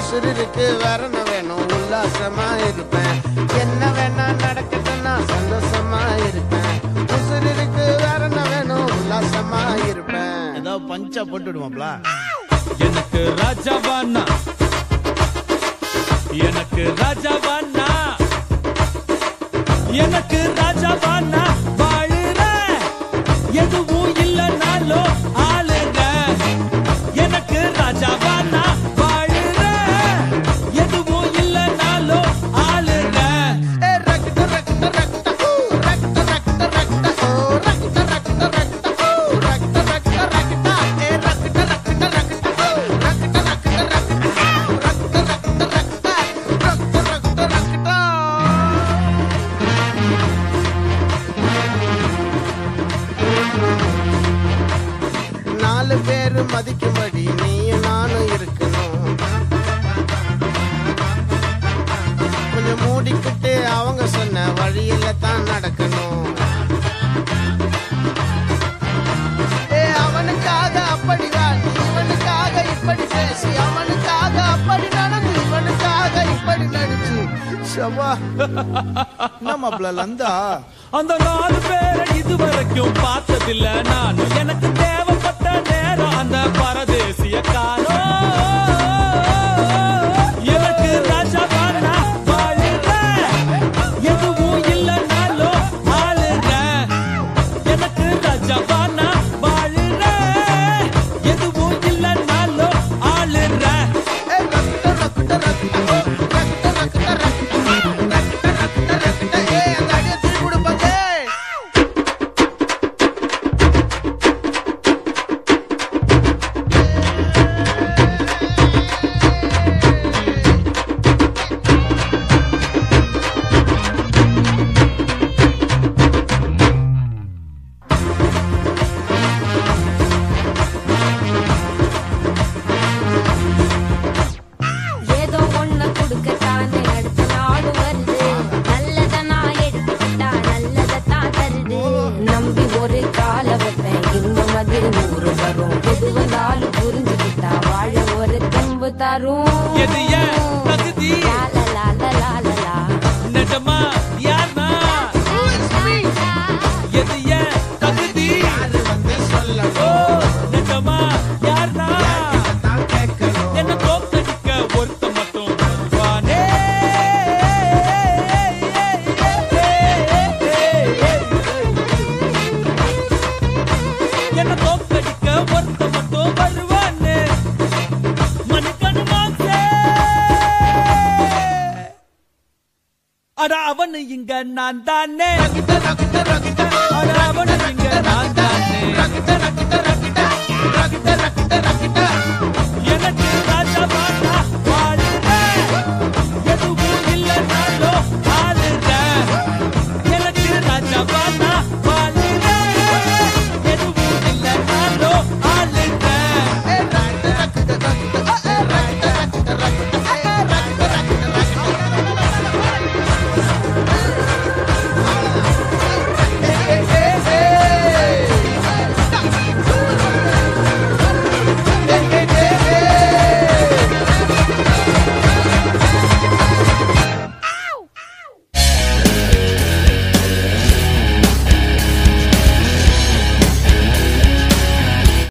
உசுருக்கு வேற என்ன வேணும் உல்லாசமா இருப்பேன் என்ன வேணா நடக்கட்டும் நான் சந்தோஷமா இருப்பேன் உசுருக்கு வேற என்ன வேணும் உல்லாசமா இருப்பேன் ஏதாவது பஞ்சா போட்டு விடுவாப்ல எனக்கு ராஜாவானா எனக்கு ராஜாவானா எனக்கு ராஜாவானா வாழுற எதுவும் இல்லைனாலும் ஆளுங்க எனக்கு ராஜாவானா வாழுற எதுவும் இல்லைனாலும் ஆளுங்க ஏ ரக்ட ரக்ட ரக்ட ஊ ரக்ட ரக்ட ரக்ட ஓ ரக்ட ரக்ட ரக்ட ஊ ரக்ட ரக்ட ரக்ட ஏ ரக்ட ரக்ட ரக்ட ஓ ரக்ட ரக்ட ரக்ட ரக்ட ரக்ட ரக்ட ரக்ட ரக்ட ரக்ட நாலு பேரு மதிக்கும்படி நீயும் நானும் இருக்கணும் கொஞ்சம் மூடிக்கிட்டு அவங்க சொன்ன வழியில தான் நடக்கணும் ஏ அவனுக்காக அப்படி வாழ்ந்து இவனுக்காக இப்படி பேசி அவனுக்காக அப்படி நடந்து இவனுக்காக இப்படி நடிச்சு சபா என்னமாப்ல லந்தா அந்த நாலு பேரை இதுவரைக்கும் பார்த்ததில்ல நான் எனக்கு தேவைப்பட்ட நேரம் அந்த பரதேசிய காலம் எனக்கு ராஜாவானா வாழுங்க எதுவும் இல்லைனாலும் ஆளுங்க எனக்கு ராஜாவானா வாழுங்க எதுவும் இல்லைனாலும் ஆளுங்க ஏ ரக்த ரக்த ரக்த ஓ ரக்த ரக்த ரக்த ரக்த ரக்த ரக்த ஏ அந்த அடியை திருப்பி கொடுப்பாங்க ஏதோ ஒண்ணு கொடுக்கத்தானே அடுத்த நாடு வருது நல்லத நான் எடுத்துக்கிட்டா நல்லதத்தான் தருது நம்பி ஒரு கால வைப்பேன் இன்னும் அது நூறு வரும் எது வந்தாலும் புரிஞ்சுக்கிட்டா வாழ ஒரு தெம்பு தரும் எது ஏன் தகுதி லால லால லால லா. நிஜமா யார்னா எது ஏன் தகுதி அது வந்து ஓ சொல்லணும் நிஜமா யார்னா தான் கேட்கணும் என்ன தோக்கடிக்க ஒருத்த மட்டும் வருவானே என்ன தோக்கடிக்க ஒருத்த மட்டும் வருவானே மணிக்கணு மாசே அட அவனு இங்க நான் தானே ரக்த ரக்த ரக்த அட அவனு இங்க நான் தானே ரக்த ரக்த ரக்த